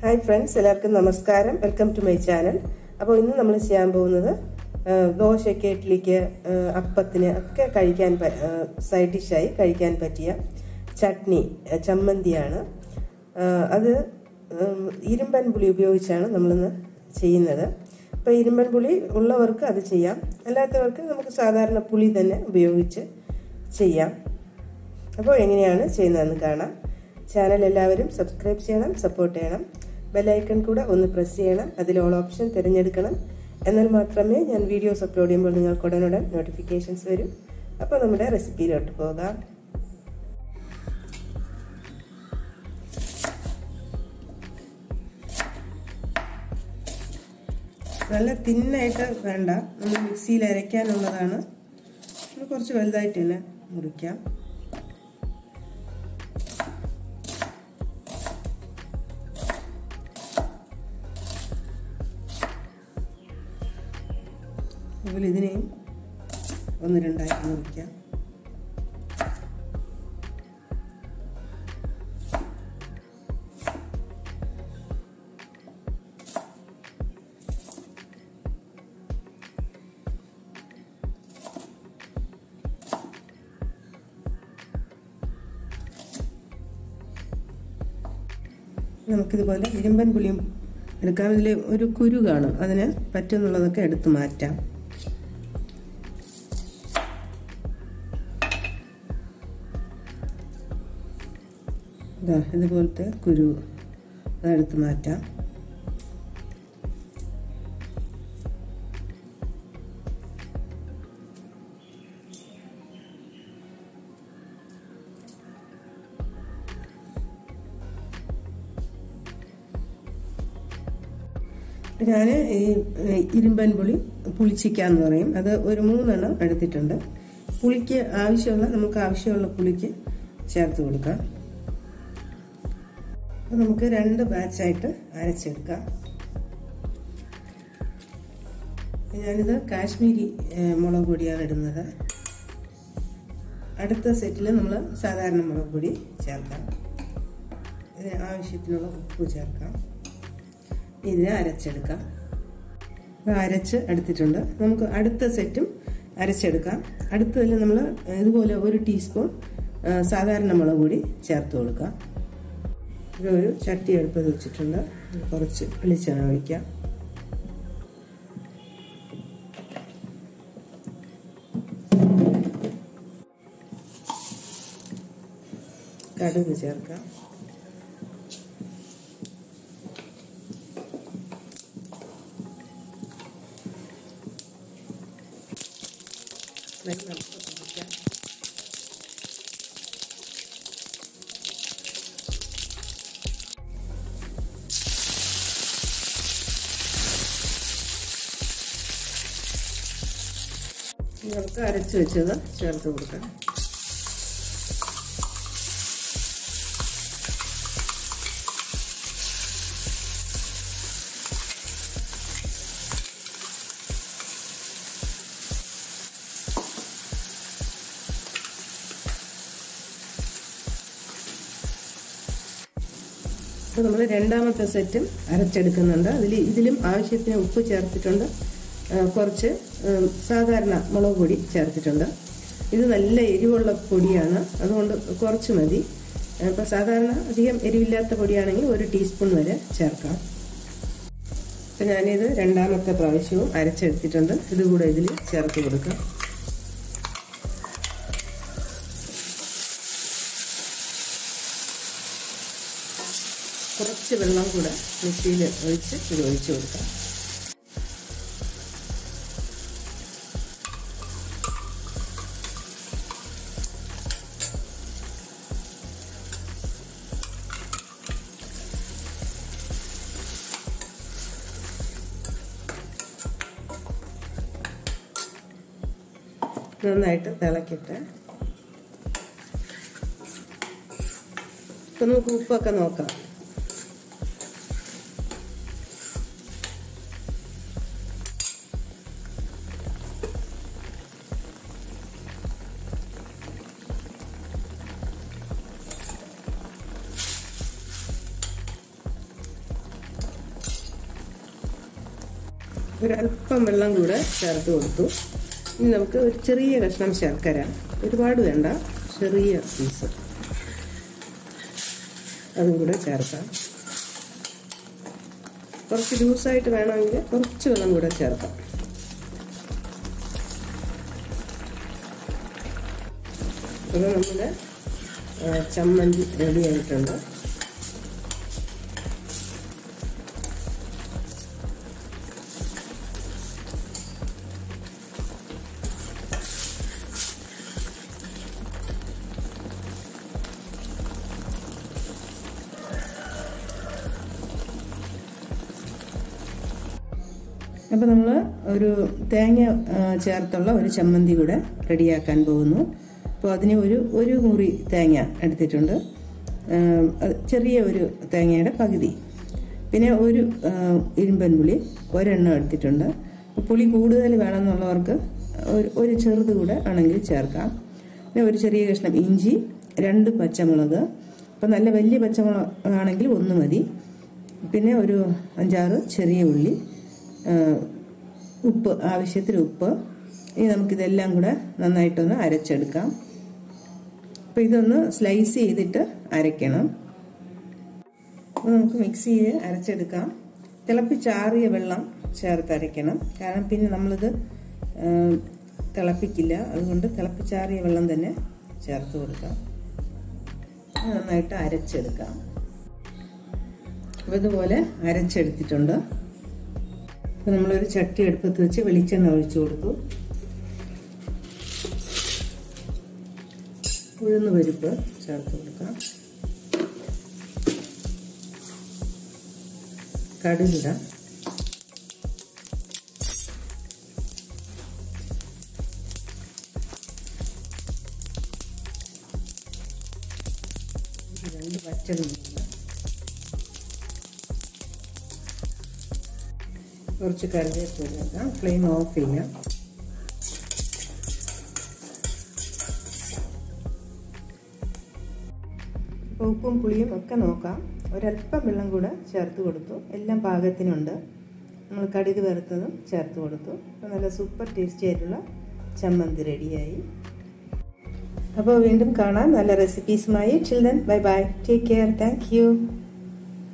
hi friends എല്ലാവർക്കും നമസ്കാരം welcome to my channel അപ്പോൾ ഇന്ന് നമ്മൾ ചെയ്യാൻ പോകുന്നത് ആ, ദോശയ്ക്ക് ഇഡ്ഡലിക്ക് ആ, അപ്പത്തിന് ഒക്കെ കഴിക്കാൻ പ- ആ, സൈഡ് ഡിഷായി കഴിക്കാൻ പറ്റിയ ചട്നി ആ, ചമ്മന്തിയാണ് ആ, അത് ഉം, ഇരുമ്പൻ പുളി ഉപയോഗിച്ചാണ് നമ്മളിന്ന് ചെയ്യുന്നത് അപ്പോൾ ഇരുമ്പൻ പുളി ഉള്ളവർക്ക് അത് ചെയ്യാം അല്ലാത്തവർക്ക് നമുക്ക് സാധാരണ പുളി തന്നെ ഉപയോഗിച്ച് ചെയ്യാം അപ്പോൾ എങ്ങനെയാണ് ചെയ്യുന്നതെന്ന് കാണാം ചാനൽ എല്ലാവരും സബ്സ്ക്രൈബ് ചെയ്യണം സപ്പോർട്ട് ചെയ്യണം ബെല്ലൈക്കൺ കൂടെ ഒന്ന് പ്രസ് ചെയ്യണം അതിൽ ഓൾ ഓപ്ഷൻ തിരഞ്ഞെടുക്കണം എന്നാൽ മാത്രമേ ഞാൻ വീഡിയോസ് അപ്ലോഡ് ചെയ്യുമ്പോൾ നിങ്ങൾക്ക് ഉടനുടൻ നോട്ടിഫിക്കേഷൻസ് വരും അപ്പോൾ നമ്മുടെ റെസിപ്പിയിലോട്ട് പോകാം നല്ല തിന്നായിട്ട് വേണ്ട നമ്മൾ മിക്സിയിൽ അരയ്ക്കാനുള്ളതാണ് നമ്മൾ കുറച്ച് വലുതായിട്ട് തന്നെ മുറിക്കാം അതുപോലെ ഇതിനെയും ഒന്ന് രണ്ടായിട്ട് മുറിക്കാം നമുക്കിതുപോലെ ഇരുമ്പൻ പുളിയും എടുക്കാം ഇതിൽ ഒരു കുരു കാണും അതിന് പറ്റുന്നുള്ളതൊക്കെ എടുത്തു മാറ്റാം ഇതാ ഇതുപോലത്തെ കുരു അതെടുത്ത് മാറ്റാം ഞാൻ ഈ ഇരുമ്പൻ പുളി പുളിച്ചിക്കാന്ന് പറയും അത് ഒരു മൂന്നെണ്ണം എടുത്തിട്ടുണ്ട് പുളിക്ക് ആവശ്യമുള്ള നമുക്ക് ആവശ്യമുള്ള പുളിക്ക് ചേർത്ത് കൊടുക്കാം അപ്പോൾ നമുക്ക് രണ്ട് ബാച്ചായിട്ട് അരച്ചെടുക്കാം ഞാനിത് കാശ്മീരി മുളക് പൊടിയാണ് ഇടുന്നത് അടുത്ത സെറ്റിൽ നമ്മൾ സാധാരണ മുളക് പൊടി ചേർക്കാം ഇതിന് ആവശ്യത്തിനുള്ള ഉപ്പ് ചേർക്കാം ഇതിനെ അരച്ചെടുക്കാം അരച്ച് എടുത്തിട്ടുണ്ട് നമുക്ക് അടുത്ത സെറ്റും അരച്ചെടുക്കാം അടുത്തതിൽ നമ്മൾ ഇതുപോലെ ഒരു ടീസ്പൂൺ സാധാരണ മുളക് പൊടി ചേർത്ത് കൊടുക്കാം ഒരു ചട്ടി അടുപ്പത് വെച്ചിട്ടുണ്ട് കുറച്ച് വെളിച്ചെണ്ണ ഒഴിക്കാം കടുക് ചേർക്കാം നമുക്ക് പൊടിക്കാം നമുക്ക് അരച്ച് വെച്ചത് ചേർത്ത് കൊടുക്കാം അപ്പോൾ നമ്മൾ രണ്ടാമത്തെ സെറ്റും അരച്ചെടുക്കുന്നുണ്ട് അതിൽ ഇതിലും ആവശ്യത്തിന് ഉപ്പ് ചേർത്തിട്ടുണ്ട് കുറച്ച് സാധാരണ മുളക് പൊടി ചേർത്തിട്ടുണ്ട് ഇത് നല്ല എരിവുള്ള പൊടിയാണ് അതുകൊണ്ട് കുറച്ച് മതി അപ്പോൾ സാധാരണ അധികം എരിവില്ലാത്ത പൊടിയാണെങ്കിൽ ഒരു ടീസ്പൂൺ വരെ ചേർക്കാം അപ്പം ഞാനിത് രണ്ടാമത്തെ പ്രാവശ്യവും അരച്ചെടുത്തിട്ടുണ്ട് ഇതുകൂടെ ഇതിൽ ചേർത്ത് കൊടുക്കാം കുറച്ച് വെള്ളം കൂടെ മിക്സിയിൽ ഒഴിച്ച് ഇത് ഒഴിച്ചു കൊടുക്കാം നന്നായിട്ട് തിളക്കിട്ട് ഇപ്പം നമുക്ക് ഉപ്പൊക്കെ നോക്കാം ഒരല്പം വെള്ളം കൂടെ ചേർത്ത് കൊടുത്തു ഇനി നമുക്ക് ഒരു ചെറിയ കഷ്ണം ശർക്കര ഒരുപാട് വേണ്ട ചെറിയ പീസ് അതും കൂടെ ചേർക്കാം കുറച്ച് ലൂസായിട്ട് വേണമെങ്കിൽ കുറച്ച് വെള്ളം കൂടെ ചേർക്കാം അപ്പോൾ നമ്മുടെ ചമ്മന്തി റെഡി ആയിട്ടുണ്ട് അപ്പോൾ നമ്മൾ ഒരു തേങ്ങ ചേർത്തുള്ള ഒരു ചമ്മന്തി കൂടെ റെഡിയാക്കാൻ പോകുന്നു അപ്പോൾ അതിന് ഒരു ഒരു മുറി തേങ്ങ എടുത്തിട്ടുണ്ട് ചെറിയ ഒരു തേങ്ങയുടെ പകുതി പിന്നെ ഒരു ഇരുമ്പൻ പുളി ഒരെണ്ണം എടുത്തിട്ടുണ്ട് പുളി കൂടുതൽ വേണമെന്നുള്ളവർക്ക് ഒരു ഒരു ചെറുത് കൂടെ ആണെങ്കിൽ ചേർക്കാം പിന്നെ ഒരു ചെറിയ കഷ്ണം ഇഞ്ചി രണ്ട് പച്ചമുളക് അപ്പം നല്ല വലിയ പച്ചമുളക് ആണെങ്കിൽ ഒന്ന് മതി പിന്നെ ഒരു അഞ്ചാറ് ചെറിയ ഉള്ളി ഉപ്പ് ആവശ്യത്തിന് ഉപ്പ് ഇനി നമുക്കിതെല്ലാം കൂടെ നന്നായിട്ടൊന്ന് അരച്ചെടുക്കാം അപ്പം ഇതൊന്ന് സ്ലൈസ് ചെയ്തിട്ട് അരയ്ക്കണം അപ്പോൾ നമുക്ക് മിക്സിയിൽ അരച്ചെടുക്കാം തിളപ്പിച്ചാറിയ വെള്ളം ചേർത്ത് അരയ്ക്കണം കാരണം പിന്നെ നമ്മളിത് തിളപ്പിക്കില്ല അതുകൊണ്ട് തിളപ്പിച്ചാറിയ വെള്ളം തന്നെ ചേർത്ത് കൊടുക്കാം നന്നായിട്ട് അരച്ചെടുക്കാം അപ്പോൾ ഇതുപോലെ അരച്ചെടുത്തിട്ടുണ്ട് അപ്പോൾ നമ്മളൊരു ചട്ടി അടുപ്പത്ത് വെച്ച് വെളിച്ചെണ്ണ ഒഴിച്ചു കൊടുത്തു ഉഴുന്ന് പരിപ്പ് ചേർത്ത് കൊടുക്കാം കടുകിടാം രണ്ട് പച്ചമുളക് കുറച്ച് കറിവേപ്പില ചേർക്കാം ഫ്ലെയിം ഓഫ് ചെയ്യാം ഉപ്പും പുളിയും ഒക്കെ നോക്കാം ഒരല്പം വെള്ളം കൂടെ ചേർത്ത് കൊടുത്തു എല്ലാം പാകത്തിനുണ്ട് നമ്മൾ കടുക് വറുത്തതും ചേർത്ത് കൊടുത്തു അപ്പോൾ നല്ല സൂപ്പർ ടേസ്റ്റി ആയിട്ടുള്ള ചമ്മന്തി റെഡിയായി അപ്പോൾ വീണ്ടും കാണാം നല്ല റെസിപ്പീസുമായി children bye bye take care thank U